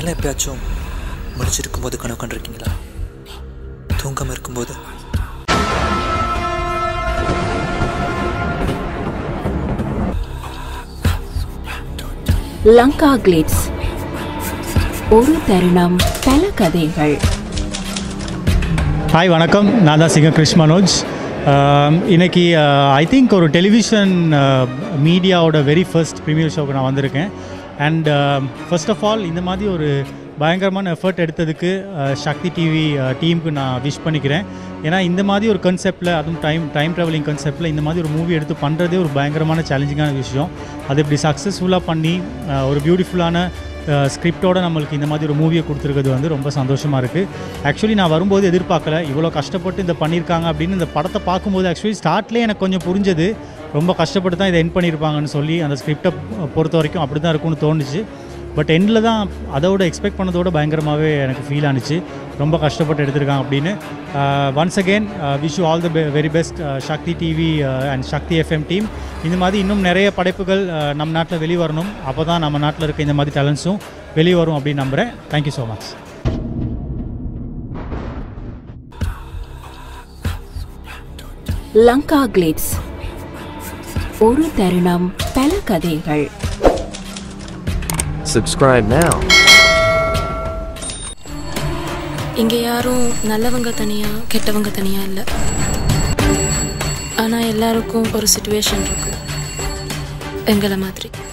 நீங்களாம் எப்பயாச்சும் முடிச்சிருக்கும்போது கனவு கண்டிருக்கீங்களா தூங்காமல் இருக்கும்போது லங்கா கிளிட்ஸ் ஒரு தருணம் பல கதைகள் ஹாய் வணக்கம் நான் தான் சிங்க கிருஷ் மனோஜ் ஆம், இன்னைக்கு ஐ திங்க் ஒரு டெலிவிஷன் மீடியாவோட வெரி ஃபர்ஸ்ட் ப்ரீமியர் ஷோக்கு நான் வந்திருக்கேன் அண்ட் ஃபர்ஸ்ட் ஆஃப் ஆல் இந்த மாதிரி ஒரு பயங்கரமான எஃபர்ட் எடுத்ததுக்கு அஹ், சக்தி டிவி டீமுக்கு நான் விஷ் பண்ணிக்கிறேன் ஏன்னா இந்த மாதிரி ஒரு கன்செப்டில் அதுவும் டைம் டைம் ட்ராவலிங் கன்செப்டில் இந்த மாதிரி ஒரு மூவி எடுத்து பண்ணுறதே ஒரு பயங்கரமான சேலஞ்சிங்கான விஷயம் அது இப்படி சக்ஸஸ்ஃபுல்லாக பண்ணி அஹ், ஒரு பியூட்டிஃபுல்லான ஸ்கிரிப்டோட நம்மளுக்கு இந்த மாதிரி ஒரு மூவியை கொடுத்துருக்கிறது வந்து ரொம்ப சந்தோஷமாக இருக்குது ஆக்சுவலி நான் வரும்போது எதிர்பார்க்கல இவ்வளோ கஷ்டப்பட்டு இந்த பண்ணியிருக்காங்க அப்படின்னு இந்த படத்தை பார்க்கும்போது ஆக்சுவலி ஸ்டார்ட்லேயே எனக்கு கொஞ்சம் புரிஞ்சது ரொம்ப கஷ்டப்பட்டு தான் இதை என் பண்ணியிருப்பாங்கன்னு சொல்லி அந்த ஸ்கிரிப்டை பொறுத்த வரைக்கும் அப்படி தான் இருக்கும்னு தோணுச்சு பட் எண்டில் தான் அதோட எக்ஸ்பெக்ட் பண்ணதோட பயங்கரமாகவே எனக்கு ஃபீல் ஆனுச்சு ரொம்ப கஷ்டப்பட்டு எடுத்திருக்காங்க அப்படின்னு once again wish you all the very best Sakthi TV and Sakthi FM team இந்த மாதிரி இன்னும் நிறைய படைப்புகள் uh, நம்ம நாட்டில் வெளிவரணும் அப்போ தான் நம்ம நாட்டில் இருக்க இந்த மாதிரி டேலண்ட்ஸும் வெளியே வரும் அப்படின்னு நம்புகிறேன் thank you so much Lanka glitz ஒரு தருணம் பல கதைகள் Subscribe now. இங்கே யாரும் நல்லவங்க தனியா கெட்டவங்க தனியா இல்லை ஆனால் எல்லாருக்கும் ஒரு சுச்சுவேஷன் இருக்கு எங்களை மாதிரி